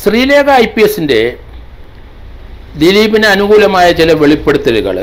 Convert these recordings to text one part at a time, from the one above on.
Sreelekha I P എസിൻ്റെ ദിലീപിന് അനുകൂലമായ ചില വെളിപ്പെടുത്തലുകൾ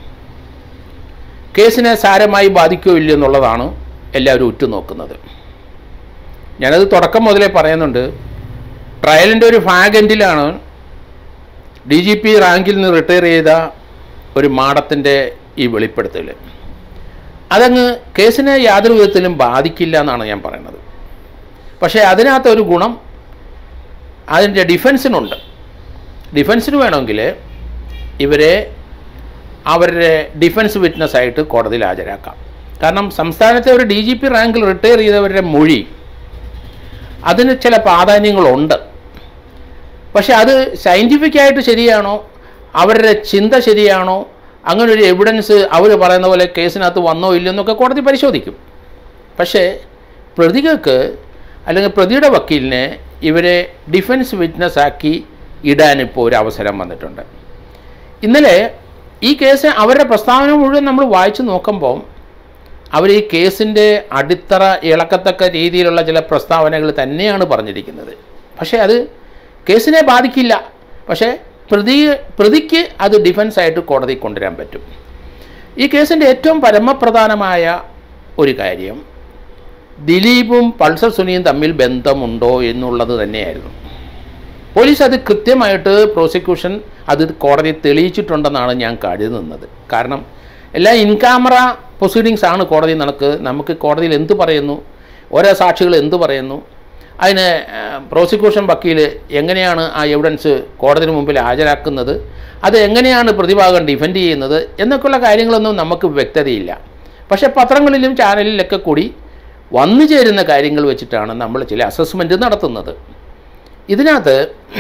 കേസിനെ സാരമായി ബാധിക്കോ ഇല്ലയോ എന്നുള്ളതാണ് എല്ലാവരും ഉറ്റുനോക്കുന്നത് ഞാനത് തുടക്കം മുതലേ പറയുന്നുണ്ട് ട്രയലിൻ്റെ ഒരു ഫാഗൻറ്റിലാണ് ഡി ജി പി റാങ്കിൽ നിന്ന് റിട്ടയർ ചെയ്ത ഒരു മാഡത്തിൻ്റെ ഈ വെളിപ്പെടുത്തൽ അതങ്ങ് കേസിനെ യാതൊരു വിധത്തിലും ബാധിക്കില്ല എന്നാണ് ഞാൻ പറയുന്നത് പക്ഷേ അതിനകത്ത് ഒരു ഗുണം അതിൻ്റെ ഡിഫൻസിനുണ്ട് ഡിഫൻസിന് വേണമെങ്കിൽ ഇവരെ അവരുടെ ഡിഫൻസ് വിറ്റ്നസ് ആയിട്ട് കോടതിയിൽ ഹാജരാക്കാം കാരണം സംസ്ഥാനത്തെ ഒരു ഡി ജി പി റാങ്കിൽ റിട്ടയർ ചെയ്തവരുടെ മൊഴി അതിന് ചില പ്രാധാന്യങ്ങളുണ്ട് പക്ഷെ അത് സയൻറ്റിഫിക്കായിട്ട് ശരിയാണോ അവരുടെ ചിന്ത ശരിയാണോ അങ്ങനെ ഒരു എവിഡൻസ് അവർ പറയുന്ന പോലെ കേസിനകത്ത് വന്നോ ഇല്ലയോ എന്നൊക്കെ കോടതി പരിശോധിക്കും പക്ഷേ പ്രതികൾക്ക് അല്ലെങ്കിൽ പ്രതിയുടെ വക്കീലിനെ ഇവരെ ഡിഫൻസ് വിറ്റ്നസ് ആക്കി ഇടാനിപ്പോൾ ഒരു അവസരം വന്നിട്ടുണ്ട് ഇന്നലെ ഈ കേസ് അവരുടെ പ്രസ്താവന മുഴുവൻ നമ്മൾ വായിച്ചു നോക്കുമ്പോൾ അവർ ഈ കേസിൻ്റെ അടിത്തറ ഇളക്കത്തക്ക രീതിയിലുള്ള ചില പ്രസ്താവനകൾ തന്നെയാണ് പറഞ്ഞിരിക്കുന്നത് പക്ഷേ അത് കേസിനെ ബാധിക്കില്ല പക്ഷേ പ്രതി പ്രതിക്ക് അത് ഡിഫൻസായിട്ട് കോടതി കൊണ്ടുവരാൻ പറ്റും ഈ കേസിൻ്റെ ഏറ്റവും പരമപ്രധാനമായ ഒരു കാര്യം ദിലീപും പൾസർ സുനിയും തമ്മിൽ ബന്ധമുണ്ടോ എന്നുള്ളത് തന്നെയായിരുന്നു പോലീസ് അത് കൃത്യമായിട്ട് പ്രോസിക്യൂഷൻ അത് കോടതി തെളിയിച്ചിട്ടുണ്ടെന്നാണ് ഞാൻ കരുതുന്നത് കാരണം എല്ലാ ഇൻ ക്യാമറ പ്രൊസീഡിങ്സ് ആണ് കോടതി നടക്ക് നമുക്ക് കോടതിയിൽ എന്ത് പറയുന്നു ഓരോ സാക്ഷികൾ എന്ത് പറയുന്നു അതിന് പ്രോസിക്യൂഷൻ വക്കീൽ എങ്ങനെയാണ് ആ എവിഡൻസ് കോടതിന് മുമ്പിൽ ഹാജരാക്കുന്നത് അത് എങ്ങനെയാണ് പ്രതിഭാഗം ഡിഫെൻഡ് ചെയ്യുന്നത് എന്നൊക്കെയുള്ള കാര്യങ്ങളൊന്നും നമുക്ക് വ്യക്തതയില്ല പക്ഷേ പത്രങ്ങളിലും ചാനലിലൊക്കെ കൂടി വന്നു ചേരുന്ന കാര്യങ്ങൾ വെച്ചിട്ടാണ് നമ്മൾ ചില അസസ്മെൻറ്റ് നടത്തുന്നത് ഇതിനകത്ത്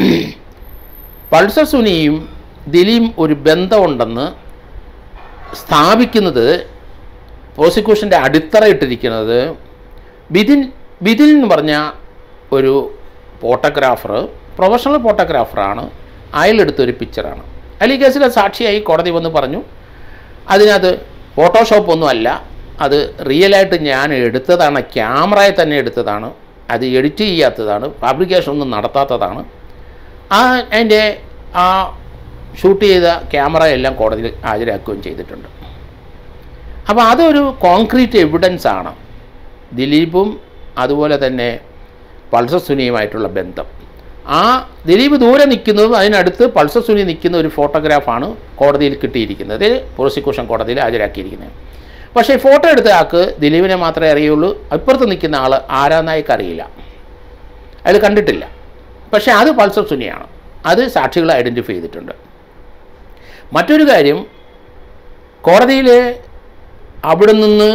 പൾസർ സുനിയും ദിലീം ഒരു ബന്ധമുണ്ടെന്ന് സ്ഥാപിക്കുന്നത് പ്രോസിക്യൂഷൻ്റെ അടിത്തറ ഇട്ടിരിക്കുന്നത് ബിതിൻ ബിതിൻ എന്ന് പറഞ്ഞ ഒരു ഫോട്ടോഗ്രാഫർ പ്രൊഫഷണൽ ഫോട്ടോഗ്രാഫറാണ് അയാളെടുത്തൊരു പിക്ചറാണ് അയാൾ ഈ കേസിലെ സാക്ഷിയായി കോടതി വന്ന് പറഞ്ഞു അതിനകത്ത് ഫോട്ടോഷോപ്പ് ഒന്നും അല്ല അത് റിയലായിട്ട് ഞാൻ എടുത്തതാണ് ക്യാമറയിൽ തന്നെ എടുത്തതാണ് അത് എഡിറ്റ് ചെയ്യാത്തതാണ് ഫാബ്രിക്കേഷൻ ഒന്നും നടത്താത്തതാണ് ആ അതിൻ്റെ ആ ഷൂട്ട് ചെയ്ത ക്യാമറ എല്ലാം കോടതിയിൽ ഹാജരാക്കുകയും ചെയ്തിട്ടുണ്ട് അപ്പോൾ അതൊരു കോൺക്രീറ്റ് എവിഡൻസ് ആണ് ദിലീപും അതുപോലെ തന്നെ പൾസർ സുനിയുമായിട്ടുള്ള ബന്ധം ആ ദിലീപ് ദൂരെ നിൽക്കുന്നതും അതിനടുത്ത് പൾസർ സുനി നിൽക്കുന്ന ഒരു ഫോട്ടോഗ്രാഫാണ് കോടതിയിൽ കിട്ടിയിരിക്കുന്നത് പ്രോസിക്യൂഷൻ കോടതിയിൽ ഹാജരാക്കിയിരിക്കുന്നത് പക്ഷേ ഫോട്ടോ എടുത്ത ആൾക്ക് ദിലീപിനെ മാത്രമേ അറിയുള്ളൂ അപ്പുറത്ത് നിൽക്കുന്ന ആൾ ആരാന്നായിക്ക് അറിയില്ല അയാൾ കണ്ടിട്ടില്ല പക്ഷേ അത് പൾസർ സുനിയാണ് അത് സാക്ഷികൾ ഐഡൻറ്റിഫൈ ചെയ്തിട്ടുണ്ട് മറ്റൊരു കാര്യം കോടതിയിൽ അവിടെ നിന്ന്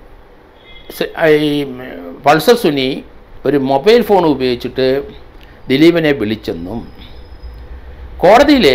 സ- ഈ പൾസർ സുനി ഒരു മൊബൈൽ ഫോൺ ഉപയോഗിച്ചിട്ട് ദിലീപിനെ വിളിച്ചെന്നും കോടതിയിൽ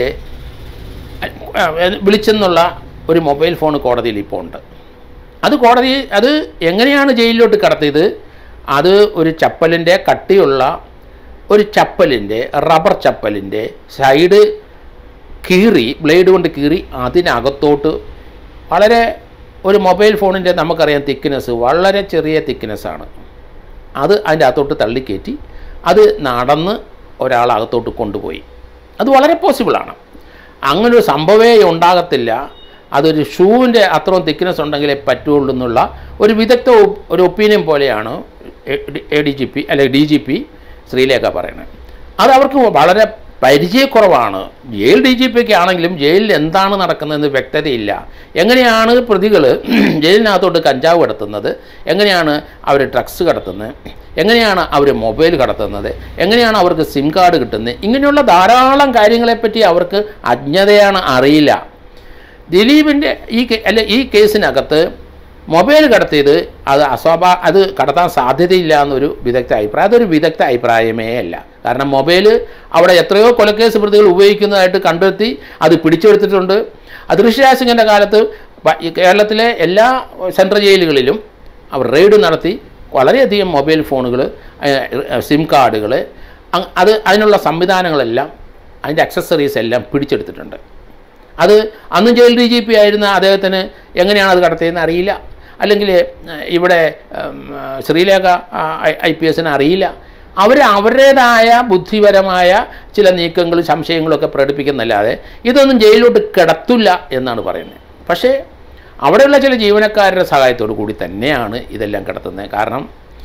വിളിച്ചെന്നുള്ള ഒരു മൊബൈൽ ഫോൺ കോടതിയിൽ ഇപ്പോൾ ഉണ്ട് അത് കോടതി അത് എങ്ങനെയാണ് ജയിലിലോട്ട് കടത്തിയത് അത് ഒരു ചപ്പലിൻ്റെ കട്ടിയുള്ള ഒരു ചപ്പലിൻ്റെ റബ്ബർ ചപ്പലിൻ്റെ സൈഡ് കീറി ബ്ലേഡ് കൊണ്ട് കീറി അതിനകത്തോട്ട് വളരെ ഒരു മൊബൈൽ ഫോണിൻ്റെ നമുക്കറിയാം തിക്നെസ് വളരെ ചെറിയ തിക്നെസ്സാണ് അത് അതിൻ്റെ അകത്തോട്ട് തള്ളിക്കയറ്റി അത് നടന്ന് ഒരാൾ അകത്തോട്ട് കൊണ്ടുപോയി അത് വളരെ പോസിബിളാണ് അങ്ങനൊരു സംഭവമേ ഉണ്ടാകത്തില്ല അതൊരു ഷൂവിൻ്റെ അത്രയും തിക്നെസ് ഉണ്ടെങ്കിലേ പറ്റുള്ളൂ എന്നുള്ള ഒരു വിദഗ്ധ ഒ- ഒരു ഒപ്പീനിയൻ പോലെയാണ് എ ഡി ജി പി അല്ലെങ്കിൽ ഡി ജി പി ശ്രീലേഖ പറയുന്നത് അത് അവർക്ക് വളരെ പരിചയക്കുറവാണ് ജയിൽ ഡി ജി പിക്ക് ആണെങ്കിലും ജയിലിൽ എന്താണ് നടക്കുന്നതെന്ന് വ്യക്തതയില്ല എങ്ങനെയാണ് പ്രതികൾ ജയിലിനകത്തോട്ട് കഞ്ചാവ് കടത്തുന്നത് എങ്ങനെയാണ് അവർ ഡ്രഗ്സ് കടത്തുന്നത് എങ്ങനെയാണ് അവർ മൊബൈൽ കടത്തുന്നത് എങ്ങനെയാണ് അവർക്ക് സിം കാർഡ് കിട്ടുന്നത് ഇങ്ങനെയുള്ള ധാരാളം കാര്യങ്ങളെപ്പറ്റി അവർക്ക് അജ്ഞതയാണ് അറിയില്ല ദിലീപിൻ്റെ ഈ കേ- അല്ല ഈ കേസിനകത്ത് മൊബൈൽ കടത്തിയത് അത് അസ്വാഭാ അത് കടത്താൻ സാധ്യതയില്ല എന്നൊരു വിദഗ്ധ അഭിപ്രായം അതൊരു വിദഗ്ധ അഭിപ്രായമേ അല്ല കാരണം മൊബൈൽ അവിടെ എത്രയോ കൊലക്കേസ് പ്രതികൾ ഉപയോഗിക്കുന്നതായിട്ട് കണ്ടെത്തി അത് പിടിച്ചെടുത്തിട്ടുണ്ട് അത് ഋഷിരാജ് സിംഗിൻ്റെ കാലത്ത് പ- ഈ കേരളത്തിലെ എല്ലാ സെൻട്രൽ ജയിലുകളിലും അവർ റെയ്ഡ് നടത്തി വളരെയധികം മൊബൈൽ ഫോണുകൾ സിം കാർഡുകൾ അത് അതിനുള്ള സംവിധാനങ്ങളെല്ലാം അതിൻ്റെ അക്സസറീസ് എല്ലാം പിടിച്ചെടുത്തിട്ടുണ്ട് അത് അന്ന് ജയിൽ ഡി ജി പി ആയിരുന്ന അദ്ദേഹത്തിന് എങ്ങനെയാണ് അത് കടത്തിയതെന്ന് അറിയില്ല അല്ലെങ്കിൽ ഏഹ്, ഇവിടെ ഉം, ശ്രീലേഖ ഐ പി എസിന് അറിയില്ല അവർ അവരുടേതായ ബുദ്ധിപരമായ ചില നീക്കങ്ങളും സംശയങ്ങളൊക്കെ പ്രകടിപ്പിക്കുന്നല്ലാതെ ഇതൊന്നും ജയിലിലോട്ട് കിടത്തില്ല എന്നാണ് പറയുന്നത് പക്ഷേ അവിടെയുള്ള ചില ജീവനക്കാരുടെ സഹായത്തോടു കൂടി തന്നെയാണ് ഇതെല്ലാം കിടത്തുന്നത് കാരണം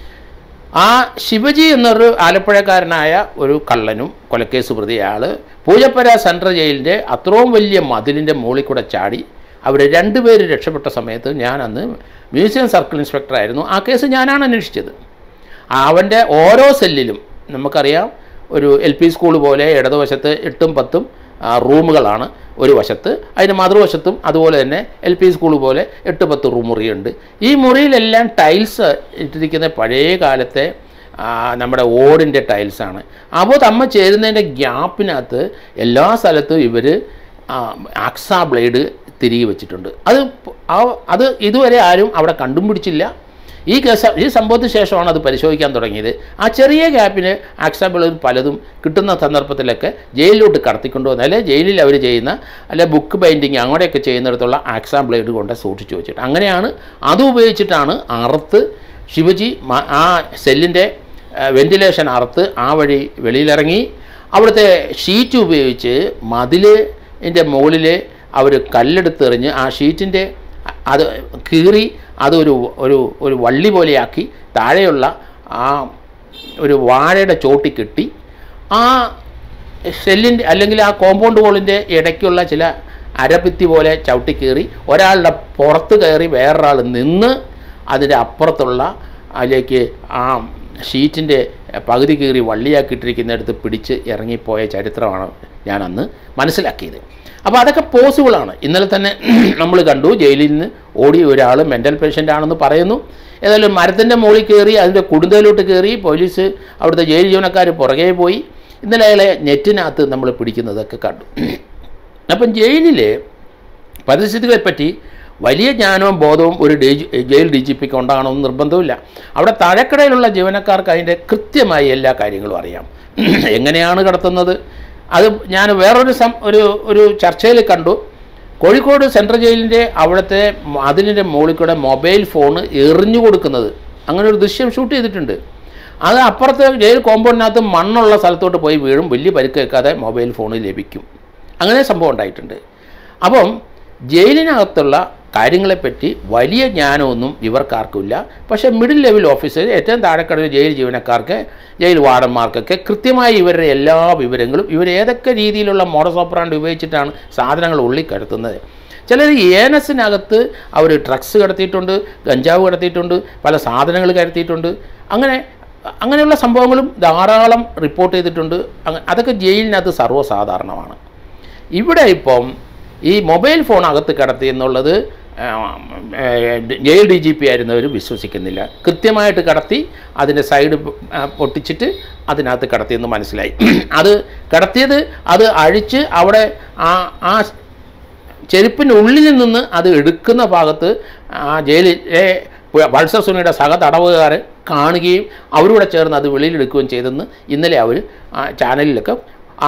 ആ ശിവജി എന്നൊരു ആലപ്പുഴക്കാരനായ ഒരു കള്ളനും കൊലക്കേസ് പ്രതി അയാൾ പൂജപ്പര സെൻട്രൽ ജയിലിൻ്റെ അത്രയും വലിയ മതിലിൻ്റെ മുകളിൽ കൂടെ ചാടി അവർ രണ്ടുപേര് രക്ഷപ്പെട്ട സമയത്ത് ഞാൻ അന്ന് മ്യൂസിയം സർക്കിൾ ഇൻസ്പെക്ടറായിരുന്നു ആ കേസ് ഞാനാണ് അന്വേഷിച്ചത് അവൻ്റെ ഓരോ സെല്ലിലും നമുക്കറിയാം ഒരു എൽ പി സ്കൂൾ പോലെ ഇടതുവശത്ത് എട്ടും പത്തും ആ, റൂമുകളാണ് ഒരു വശത്ത് അതിന് മറുവശത്തും അതുപോലെ തന്നെ എൽ പി സ്കൂൾ പോലെ എട്ട് പത്ത് റൂം മുറിയുണ്ട് ഈ മുറിയിലെല്ലാം ടൈൽസ് ഇട്ടിരിക്കുന്ന പഴയ കാലത്തെ ആ, നമ്മുടെ ഓടിൻ്റെ ടൈൽസാണ് അപ്പോൾ തമ്മ ചേരുന്നതിൻ്റെ ഗ്യാപ്പിനകത്ത് എല്ലാ സ്ഥലത്തും ഇവർ ആക്സ ബ്ലേഡ് തിരികെ വെച്ചിട്ടുണ്ട് അത് പ- ആ അത് ഇതുവരെ ആരും അവിടെ കണ്ടും പിടിച്ചില്ല ഈ കേസ് ഈ സംഭവത്തിന് ശേഷമാണ് അത് പരിശോധിക്കാൻ തുടങ്ങിയത് ആ ചെറിയ ഗ്യാപ്പിന് ആക്സാബിളും പലതും കിട്ടുന്ന സന്ദർഭത്തിലൊക്കെ ജയിലിലോട്ട് കടത്തിക്കൊണ്ടുവന്ന് അല്ലെ ജയിലിൽ അവർ ചെയ്യുന്ന അല്ലെ ബുക്ക് ബൈൻഡിങ് അങ്ങോടെയൊക്കെ ചെയ്യുന്നിടത്തുള്ള ആക്സാം ബ്ലേഡ് കൊണ്ട് സൂക്ഷിച്ചു വെച്ചിട്ട് അങ്ങനെയാണ് അത് ഉപയോഗിച്ചിട്ടാണ് അറുത്ത് ശിവജി മ- ആ സെല്ലിൻ്റെ വെന്റിലേഷൻ അറുത്ത് ആ വഴി വെളിയിലിറങ്ങി അവിടുത്തെ ഷീറ്റ് ഉപയോഗിച്ച് മതിലിൻ്റെ മുകളിൽ അവർ കല്ലെടുത്തെറിഞ്ഞ് ആ ഷീറ്റിൻ്റെ അത് കീറി അതൊരു ഒരു ഒരു വള്ളി പോലെയാക്കി താഴെയുള്ള ആ ഒരു വാഴയുടെ ചോട്ടി കെട്ടി ആ ഷെല്ലിൻ്റെ അല്ലെങ്കിൽ ആ കോമ്പൗണ്ട് വോളിൻ്റെ ഇടയ്ക്കുള്ള ചില അരഭിത്തി പോലെ ചവിട്ടി കയറി ഒരാളുടെ പുറത്ത് കയറി വേറൊരാൾ നിന്ന് അതിൻ്റെ അപ്പുറത്തുള്ള അതിലേക്ക് ആ ഷീറ്റിൻ്റെ പകുതി കീറി വള്ളിയാക്കിയിട്ടിരിക്കുന്നിടത്ത് പിടിച്ച് ഇറങ്ങിപ്പോയ ചരിത്രമാണ് ഞാൻ അന്ന് മനസ്സിലാക്കിയത് അപ്പോൾ അതൊക്കെ പോസിബിളാണ് ഇന്നലെ തന്നെ നമ്മൾ കണ്ടു ജയിലിൽ നിന്ന് ഓടിയ ഒരാൾ മെൻ്റൽ പേഷ്യൻ്റ് ആണെന്ന് പറയുന്നു ഏതായാലും മരത്തിൻ്റെ മുകളിൽ കയറി അതിൻ്റെ കുടുന്തയിലോട്ട് കയറി പോലീസ് അവിടുത്തെ ജയിൽ ജീവനക്കാർ പുറകെ പോയി ഇന്നലെ അയാളെ നെറ്റിനകത്ത് നമ്മൾ പിടിക്കുന്നതൊക്കെ കണ്ടു അപ്പം ജയിലിൽ പരിസ്ഥിതികളെപ്പറ്റി വലിയ ജ്ഞാനവും ബോധവും ഒരു D G jail D G പിക്ക് ഉണ്ടാകണമെന്ന് നിർബന്ധമില്ല അവിടെ താഴെക്കടയിലുള്ള ജീവനക്കാർക്ക് അതിൻ്റെ കൃത്യമായി എല്ലാ കാര്യങ്ങളും അറിയാം എങ്ങനെയാണ് കടത്തുന്നത് അത് ഞാൻ വേറൊരു സം ഒരു ഒരു ചർച്ചയിൽ കണ്ടു കോഴിക്കോട് സെൻട്രൽ ജയിലിൻ്റെ അവിടുത്തെ അതിൻ്റെ മുകളിൽ കൂടെ മൊബൈൽ ഫോൺ എറിഞ്ഞു കൊടുക്കുന്നത് അങ്ങനെ ഒരു ദൃശ്യം ഷൂട്ട് ചെയ്തിട്ടുണ്ട് അത് അപ്പുറത്തെ ജയിൽ കോമ്പൗണ്ടിനകത്ത് മണ്ണുള്ള സ്ഥലത്തോട്ട് പോയി വീഴും വലിയ പരിക്ക് വെക്കാതെ മൊബൈൽ ഫോൺ ലഭിക്കും അങ്ങനെ സംഭവം ഉണ്ടായിട്ടുണ്ട് അപ്പം ജയിലിനകത്തുള്ള കാര്യങ്ങളെപ്പറ്റി വലിയ ജ്ഞാനമൊന്നും ഇവർക്കാർക്കുമില്ല പക്ഷേ മിഡിൽ ലെവൽ ഓഫീസർ ഏറ്റവും താഴെക്കടയിൽ ജയിൽ ജീവനക്കാർക്ക് ജയിൽ വാർഡന്മാർക്കൊക്കെ കൃത്യമായി ഇവരുടെ എല്ലാ വിവരങ്ങളും ഇവർ ഏതൊക്കെ രീതിയിലുള്ള മോഡസ് ഓപ്പറാണ്ട് ഉപയോഗിച്ചിട്ടാണ് സാധനങ്ങൾ ഉള്ളിൽ കടത്തുന്നത് ചിലർ ഏനസിനകത്ത് അവർ ഡ്രഗ്സ് കടത്തിയിട്ടുണ്ട് ഗഞ്ചാവ് കടത്തിയിട്ടുണ്ട് പല സാധനങ്ങൾ കടത്തിയിട്ടുണ്ട് അങ്ങനെ അങ്ങനെയുള്ള സംഭവങ്ങളും ധാരാളം റിപ്പോർട്ട് ചെയ്തിട്ടുണ്ട് അങ്ങ- അതൊക്കെ ജയിലിനകത്ത് സർവ്വസാധാരണമാണ് ഇവിടെ ഇപ്പം ഈ മൊബൈൽ ഫോൺ അകത്ത് കടത്തി എന്നുള്ളത് ആ, ഏ, ജയിൽ ഡി ജി പി ആയിരുന്നവർ വിശ്വസിക്കുന്നില്ല കൃത്യമായിട്ട് കടത്തി അതിൻ്റെ സൈഡ് പൊ- ആ, പൊട്ടിച്ചിട്ട് അതിനകത്ത് കടത്തിയെന്ന് മനസ്സിലായി അത് കടത്തിയത് അത് അഴിച്ച് അവിടെ ആ ആ ചെരുപ്പിനുള്ളിൽ നിന്ന് അത് എടുക്കുന്ന ഭാഗത്ത് ആ ജയിലിലെ വത്സ സുനിയുടെ സഹ തടവുകാരെ കാണുകയും അവരോട് ചേർന്ന് അത് വെളിയിലെടുക്കുകയും ചെയ്തെന്ന് ഇന്നലെ അവർ ആ ചാനലിലൊക്കെ ആ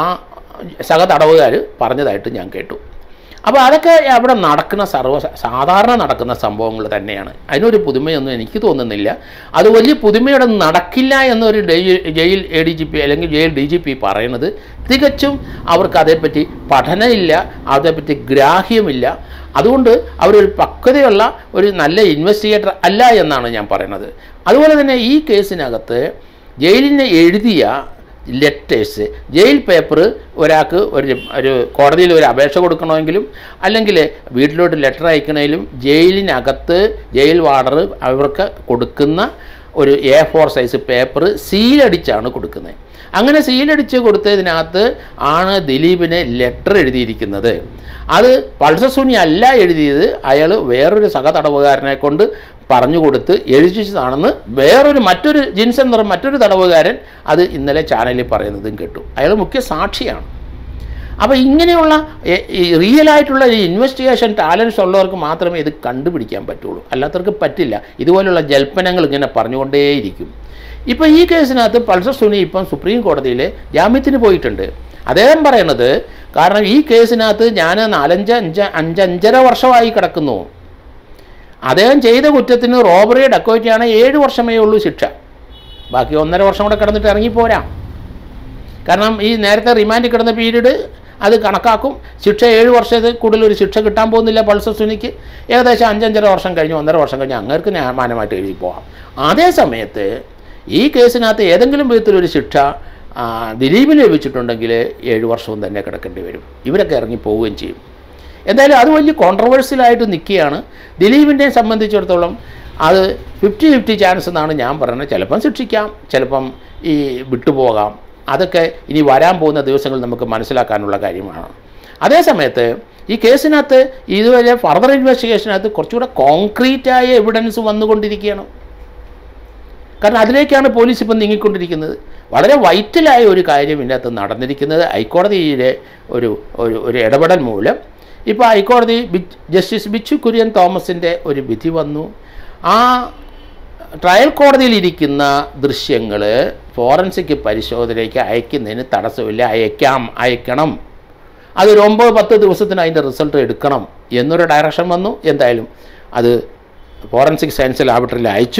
സഹ തടവുകാർ പറഞ്ഞതായിട്ട് ഞാൻ കേട്ടു അപ്പോൾ അതൊക്കെ അവിടെ നടക്കുന്ന സർവ്വ സാധാരണ നടക്കുന്ന സംഭവങ്ങൾ തന്നെയാണ് അതിനൊരു പുതുമയൊന്നും എനിക്ക് തോന്നുന്നില്ല അത് വലിയ പുതുമയോടെ നടക്കില്ല എന്നൊരു ഡെയി- jail A D G P അല്ലെങ്കിൽ ജയിൽ ഡി ജി പി പറയുന്നത് തികച്ചും അവർക്ക് അതേപ്പറ്റി പഠനമില്ല അതേപ്പറ്റി ഗ്രാഹ്യമില്ല അതുകൊണ്ട് അവരൊരു പക്വതയുള്ള ഒരു നല്ല ഇൻവെസ്റ്റിഗേറ്റർ അല്ല എന്നാണ് ഞാൻ പറയുന്നത് അതുപോലെ തന്നെ ഈ കേസിനകത്ത് ജയിലിനെ എഴുതിയ ലെറ്റേഴ്സ് ജയിൽ പേപ്പർ ഒരാൾക്ക് ഒരു ഒരു കോടതിയിൽ ഒരു അപേക്ഷ കൊടുക്കണമെങ്കിലും അല്ലെങ്കിൽ വീട്ടിലോട്ട് ലെറ്റർ അയക്കണമെങ്കിലും ജയിലിനകത്ത് ജയിൽ വാർഡർ അവർക്ക് കൊടുക്കുന്ന ഒരു എ ഫോർ സൈസ് പേപ്പർ സീലടിച്ചാണ് കൊടുക്കുന്നത് അങ്ങനെ സീലടിച്ച് കൊടുത്തതിനകത്ത് ആണ് ദിലീപിന് ലെറ്റർ എഴുതിയിരിക്കുന്നത് അത് പൾസസുനി അല്ല എഴുതിയത് അയാൾ വേറൊരു സഹതടവുകാരനെ കൊണ്ട് പറഞ്ഞു കൊടുത്ത് എഴുതിച്ചതാണെന്ന് വേറൊരു മറ്റൊരു ജിൻസ് എന്ന് പറഞ്ഞ മറ്റൊരു തടവുകാരൻ അത് ഇന്നലെ ചാനലിൽ പറയുന്നതും കേട്ടു അയാൾ മുഖ്യ സാക്ഷിയാണ് അപ്പോൾ ഇങ്ങനെയുള്ള എ- ഈ റിയൽ ആയിട്ടുള്ള ഈ ഇൻവെസ്റ്റിഗേഷൻ ടാലൻസ് ഉള്ളവർക്ക് മാത്രമേ ഇത് കണ്ടുപിടിക്കാൻ പറ്റുള്ളൂ അല്ലാത്തവർക്ക് പറ്റില്ല ഇതുപോലുള്ള ജൽപ്പനങ്ങൾ ഇങ്ങനെ പറഞ്ഞുകൊണ്ടേയിരിക്കും ഇപ്പോൾ ഈ കേസിനകത്ത് പൾസർ സുനി ഇപ്പം സുപ്രീം കോടതിയിൽ ജാമ്യത്തിന് പോയിട്ടുണ്ട് അദ്ദേഹം പറയണത് കാരണം ഈ കേസിനകത്ത് ഞാൻ നാലഞ്ച് അഞ്ച് അഞ്ചഞ്ചര വർഷമായി കിടക്കുന്നു അദ്ദേഹം ചെയ്ത കുറ്റത്തിന് റോബറി ഡക്കോറ്റിയാണ് ഏഴ് വർഷമേ ഉള്ളൂ ശിക്ഷ ബാക്കി ഒന്നര വർഷം കൂടെ കിടന്നിട്ട് ഇറങ്ങിപ്പോരാം കാരണം ഈ നേരത്തെ റിമാൻഡിൽ കിടന്ന പീരീഡ് അത് കണക്കാക്കും ശിക്ഷ ഏഴ് വർഷത്തിൽ കൂടുതൽ ഒരു ശിക്ഷ കിട്ടാൻ പോകുന്നില്ല പൾസർ സുനിക്ക് ഏകദേശം അഞ്ചഞ്ചര വർഷം കഴിഞ്ഞ് ഒന്നര വർഷം കഴിഞ്ഞ് അങ്ങേർക്ക് ന്യായമാനമായിട്ട് എഴുതി പോകാം അതേ സമയത്ത് ഈ കേസിനകത്ത് ഏതെങ്കിലും വിധത്തിലൊരു ശിക്ഷ ആ, ദിലീപിന് ലഭിച്ചിട്ടുണ്ടെങ്കിൽ ഏഴ് വർഷവും തന്നെ കിടക്കേണ്ടി വരും ഇവരൊക്കെ ഇറങ്ങി പോവുകയും ചെയ്യും എന്തായാലും അത് വലിയ കോൺട്രവേഴ്സ്യലായിട്ട് നിൽക്കുകയാണ് ദിലീപിനെ സംബന്ധിച്ചിടത്തോളം അത് ഫിഫ്റ്റി ഫിഫ്റ്റി ചാൻസ് എന്നാണ് ഞാൻ പറയുന്നത് ചിലപ്പം ശിക്ഷിക്കാം ചിലപ്പം ഈ വിട്ടുപോകാം അതൊക്കെ ഇനി വരാൻ പോകുന്ന ദിവസങ്ങൾ നമുക്ക് മനസ്സിലാക്കാനുള്ള കാര്യമാണ് അതേ സമയത്ത് ഈ കേസിനകത്ത് ഇതുവരെ ഫർദർ ഇൻവെസ്റ്റിഗേഷനകത്ത് കുറച്ചുകൂടെ കോൺക്രീറ്റായ എവിഡൻസ് വന്നുകൊണ്ടിരിക്കുകയാണ് കാരണം അതിലേക്കാണ് പോലീസ് ഇപ്പം നീങ്ങിക്കൊണ്ടിരിക്കുന്നത് വളരെ വൈറ്റലായ ഒരു കാര്യം ഇതിനകത്ത് നടന്നിരിക്കുന്നത് ഹൈക്കോടതിയിലെ ഒരു ഒരു ഒരു ഇടപെടൽ മൂലം ഇപ്പോൾ ഹൈക്കോടതി ബി- ജസ്റ്റിസ് ബിച്ചു കുര്യൻ തോമസിൻ്റെ ഒരു വിധി വന്നു ആ ട്രയൽ കോടതിയിലിരിക്കുന്ന ദൃശ്യങ്ങൾ ഫോറൻസിക് പരിശോധനയ്ക്ക് അയക്കുന്നതിന് തടസ്സമില്ല അയക്കാം അയക്കണം അതൊരു ഒമ്പത് പത്ത് ദിവസത്തിന് അതിൻ്റെ റിസൾട്ട് എടുക്കണം എന്നൊരു ഡയറക്ഷൻ വന്നു എന്തായാലും അത് ഫോറൻസിക് സയൻസ് ലാബറട്ടറിയിൽ അയച്ചു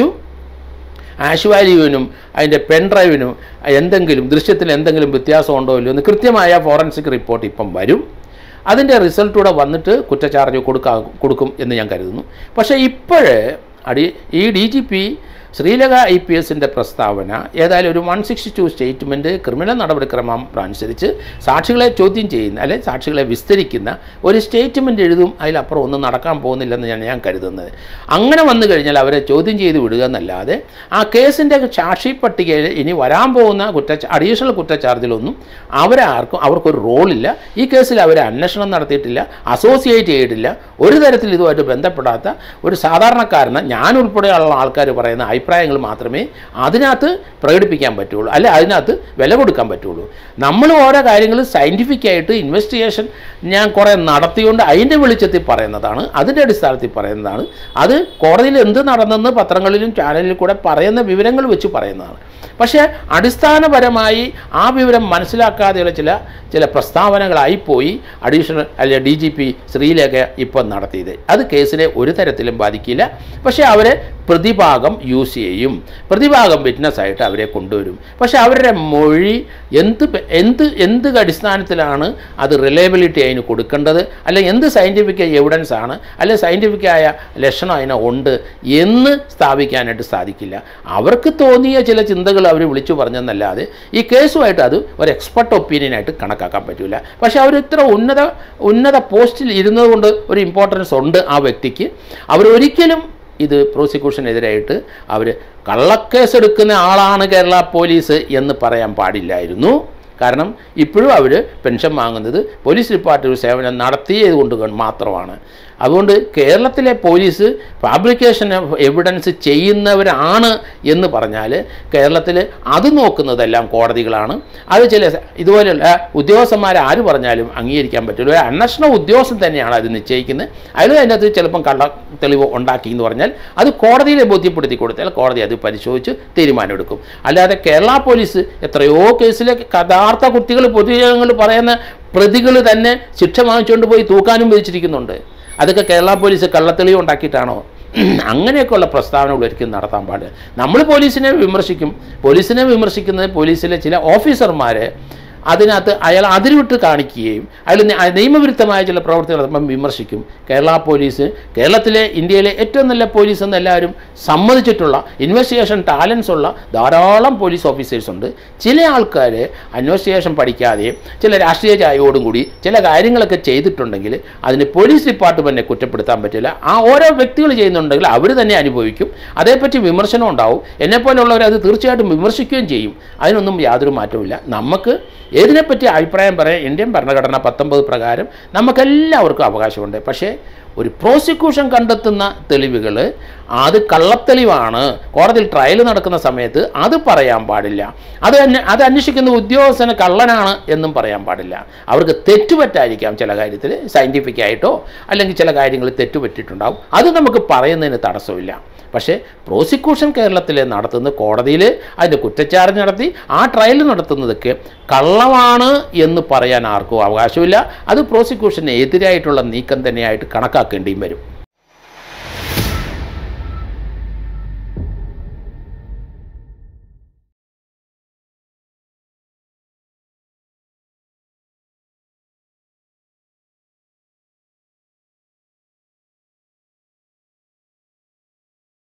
ആഷ് വാല്യൂവിനും അതിൻ്റെ പെൻ ഡ്രൈവിനും എന്തെങ്കിലും ദൃശ്യത്തിൽ എന്തെങ്കിലും വ്യത്യാസം ഉണ്ടോ ഇല്ലയോ എന്ന് കൃത്യമായ ഫോറൻസിക് റിപ്പോർട്ട് ഇപ്പം വരും അതിൻ്റെ റിസൾട്ടൂടെ വന്നിട്ട് കുറ്റചാർജ് കൊടുക്കാ കൊടുക്കും എന്ന് ഞാൻ കരുതുന്നു പക്ഷേ ഇപ്പോഴ് അടി ഈ D G P Sreelekha I P എസിൻ്റെ പ്രസ്താവന ഏതായാലും ഒരു one sixty two statement criminal നടപടിക്രമം അനുസരിച്ച് സാക്ഷികളെ ചോദ്യം ചെയ്യുന്ന അല്ലെ സാക്ഷികളെ വിസ്തരിക്കുന്ന ഒരു സ്റ്റേറ്റ്മെൻറ്റ് എഴുതും അതിലപ്പുറം ഒന്നും നടക്കാൻ പോകുന്നില്ലെന്ന് ഞാൻ ഞാൻ കരുതുന്നത് അങ്ങനെ വന്നു കഴിഞ്ഞാൽ അവരെ ചോദ്യം ചെയ്ത് വിടുക എന്നല്ലാതെ ആ കേസിൻ്റെ സാക്ഷി പട്ടികയിൽ ഇനി വരാൻ പോകുന്ന കുറ്റ അഡീഷണൽ കുറ്റച്ചാർജിലൊന്നും അവരെ ആർക്കും അവർക്കൊരു റോളില്ല ഈ കേസിൽ അവരെ അന്വേഷണം നടത്തിയിട്ടില്ല അസോസിയേറ്റ് ചെയ്തിട്ടില്ല ഒരു തരത്തിൽ ഇതുമായിട്ട് ബന്ധപ്പെടാത്ത ഒരു സാധാരണക്കാരന് ഞാൻ ഉൾപ്പെടെയുള്ള ആൾക്കാർ പറയുന്ന അഭിപ്രായങ്ങൾ മാത്രമേ അതിനകത്ത് പ്രകടിപ്പിക്കാൻ പറ്റുള്ളൂ അല്ലെ അതിനകത്ത് വില കൊടുക്കാൻ പറ്റുള്ളൂ നമ്മൾ ഓരോ കാര്യങ്ങൾ സയൻറ്റിഫിക് ആയിട്ട് ഇൻവെസ്റ്റിഗേഷൻ ഞാൻ കുറേ നടത്തിക്കൊണ്ട് അതിൻ്റെ വെളിച്ചത്തിൽ പറയുന്നതാണ് അതിൻ്റെ അടിസ്ഥാനത്തിൽ പറയുന്നതാണ് അത് കോടതിയിൽ എന്ത് നടന്നെന്ന് പത്രങ്ങളിലും ചാനലിൽ കൂടെ പറയുന്ന വിവരങ്ങൾ വെച്ച് പറയുന്നതാണ് പക്ഷേ അടിസ്ഥാനപരമായി ആ വിവരം മനസ്സിലാക്കാതെയുള്ള ചില ചില പ്രസ്താവനകളായിപ്പോയി അഡീഷണൽ അല്ലെ ഡി ജി പി ശ്രീലേഖ ഇപ്പം നടത്തിയത് അത് കേസിനെ ഒരു തരത്തിലും ബാധിക്കില്ല പക്ഷേ അവരെ പ്രതിഭാഗം യൂസ് ചെയ്യും പ്രതിഭാഗം വിറ്റ്നസ് ആയിട്ട് അവരെ കൊണ്ടുവരും പക്ഷേ അവരുടെ മൊഴി എന്ത് പ- എന്ത് എന്ത് അടിസ്ഥാനത്തിലാണ് അത് റിലയബിലിറ്റി അതിന് കൊടുക്കേണ്ടത് അല്ലെ എന്ത് സയൻറ്റിഫിക് എവിഡൻസ് ആണ് അല്ലെ സയൻറ്റിഫിക്കായ ലക്ഷണം അതിന് ഉണ്ട് എന്ന് സ്ഥാപിക്കാനായിട്ട് സാധിക്കില്ല അവർക്ക് തോന്നിയ ചില ചിന്തകൾ അവർ വിളിച്ചു പറഞ്ഞെന്നല്ലാതെ ഈ കേസുമായിട്ട് അത് ഒരു എക്സ്പെർട്ട് ഒപ്പീനിയനായിട്ട് കണക്കാക്കാൻ പറ്റില്ല പക്ഷേ അവർ ഇത്ര ഉന്നത ഉന്നത പോസ്റ്റിൽ ഇരുന്നത് കൊണ്ട് ഒരു ഇമ്പോർട്ടൻസ് ഉണ്ട് ആ വ്യക്തിക്ക് അവരൊരിക്കലും ഇത് പ്രോസിക്യൂഷനെതിരായിട്ട് അവർ കള്ളക്കേസ് എടുക്കുന്ന ആളാണ് കേരള പോലീസ് എന്ന് പറയാൻ പാടില്ലായിരുന്നു കാരണം ഇപ്പോഴും അവർ പെൻഷൻ വാങ്ങുന്നത് പോലീസ് ഡിപ്പാർട്ട്മെൻറ്റ് സേവനം നടത്തിയത് കൊണ്ട് മാത്രമാണ് അതുകൊണ്ട് കേരളത്തിലെ പോലീസ് ഫാബ്രിക്കേഷൻ എവിഡൻസ് ചെയ്യുന്നവരാണ് എന്ന് പറഞ്ഞാൽ കേരളത്തിൽ അത് നോക്കുന്നതെല്ലാം കോടതികളാണ് അത് ചില ഇതുപോലെയുള്ള ഉദ്യോഗസ്ഥന്മാർ ആര് പറഞ്ഞാലും അംഗീകരിക്കാൻ പറ്റില്ല ഒരു അന്വേഷണ ഉദ്യോഗസ്ഥൻ തന്നെയാണ് അത് നിശ്ചയിക്കുന്നത് അതിൽ അതിൻ്റെ അകത്ത് ചിലപ്പം കള്ള തെളിവ് ഉണ്ടാക്കി എന്ന് പറഞ്ഞാൽ അത് കോടതിയിലെ ബോധ്യപ്പെടുത്തി കൊടുത്താൽ കോടതി അത് പരിശോധിച്ച് തീരുമാനമെടുക്കും അല്ലാതെ കേരള പോലീസ് എത്രയോ കേസിലെ യഥാർത്ഥ കുട്ടികൾ പൊതുജനങ്ങൾ പറയുന്ന പ്രതികൾ തന്നെ ശിക്ഷ വാങ്ങിച്ചുകൊണ്ട് പോയി തൂക്കാനും വിധിച്ചിരിക്കുന്നുണ്ട് അതൊക്കെ കേരള പോലീസ് കള്ളത്തെളിവ് ഉണ്ടാക്കിയിട്ടാണോ അങ്ങനെയൊക്കെയുള്ള പ്രസ്താവനകൾ ഒരിക്കലും നടത്താൻ പാടില്ല നമ്മൾ പോലീസിനെ വിമർശിക്കും പോലീസിനെ വിമർശിക്കുന്നത് പോലീസിലെ ചില ഓഫീസർമാർ അതിനകത്ത് അയാൾ അതിരുവിട്ട് കാണിക്കുകയും അയാൾ നി- ആ നിയമവിരുദ്ധമായ ചില പ്രവർത്തികൾ നടത്തുമ്പം വിമർശിക്കും കേരള പോലീസ് കേരളത്തിലെ ഇന്ത്യയിലെ ഏറ്റവും നല്ല പോലീസ് എന്ന് എല്ലാവരും സമ്മതിച്ചിട്ടുള്ള ഇൻവെസ്റ്റിഗേഷൻ ടാലൻസ് ഉള്ള ധാരാളം പോലീസ് ഓഫീസേഴ്സ് ഉണ്ട് ചില ആൾക്കാർ ഇൻവെസ്റ്റിഗേഷൻ പഠിക്കാതെയും ചില രാഷ്ട്രീയ ചായയോടും കൂടി ചില കാര്യങ്ങളൊക്കെ ചെയ്തിട്ടുണ്ടെങ്കിൽ അതിന് പോലീസ് ഡിപ്പാർട്ട്മെൻറ്റിനെ കുറ്റപ്പെടുത്താൻ പറ്റില്ല ആ ഓരോ വ്യക്തികൾ ചെയ്യുന്നുണ്ടെങ്കിൽ അവർ തന്നെ അനുഭവിക്കും അതേപ്പറ്റി വിമർശനം ഉണ്ടാവും എന്നെപ്പോലുള്ളവർ അത് തീർച്ചയായിട്ടും വിമർശിക്കുകയും ചെയ്യും അതിനൊന്നും യാതൊരു മാറ്റവുമില്ല നമുക്ക് ഏതിനെപ്പറ്റി അഭിപ്രായം പറയാൻ ഇന്ത്യൻ ഭരണഘടന പത്തൊമ്പത് പ്രകാരം നമുക്കെല്ലാവർക്കും അവകാശമുണ്ട് പക്ഷേ ഒരു പ്രോസിക്യൂഷൻ കണ്ടെത്തുന്ന തെളിവുകൾ അത് കള്ളത്തെളിവാണ് കോടതിയിൽ ട്രയൽ നടക്കുന്ന സമയത്ത് അത് പറയാൻ പാടില്ല അത് അന്വ- അത് അന്വേഷിക്കുന്ന ഉദ്യോഗസ്ഥന് കള്ളനാണ് എന്നും പറയാൻ പാടില്ല അവർക്ക് തെറ്റുപറ്റായിരിക്കാം ചില കാര്യത്തിൽ സയൻറ്റിഫിക് ആയിട്ടോ അല്ലെങ്കിൽ ചില കാര്യങ്ങൾ തെറ്റുപറ്റിയിട്ടുണ്ടാവും അത് നമുക്ക് പറയുന്നതിന് തടസ്സമില്ല പക്ഷേ പ്രോസിക്യൂഷൻ കേരളത്തിൽ നടത്തുന്ന കോടതിയിൽ അതിൻ്റെ കുറ്റച്ചാർജ് നടത്തി ആ ട്രയൽ നടത്തുന്നതൊക്കെ കള്ളമാണ് എന്ന് പറയാൻ ആർക്കും അവകാശമില്ല അത് പ്രോസിക്യൂഷന് എതിരായിട്ടുള്ള നീക്കം തന്നെയായിട്ട് കണക്കാക്കേണ്ടിയും വരും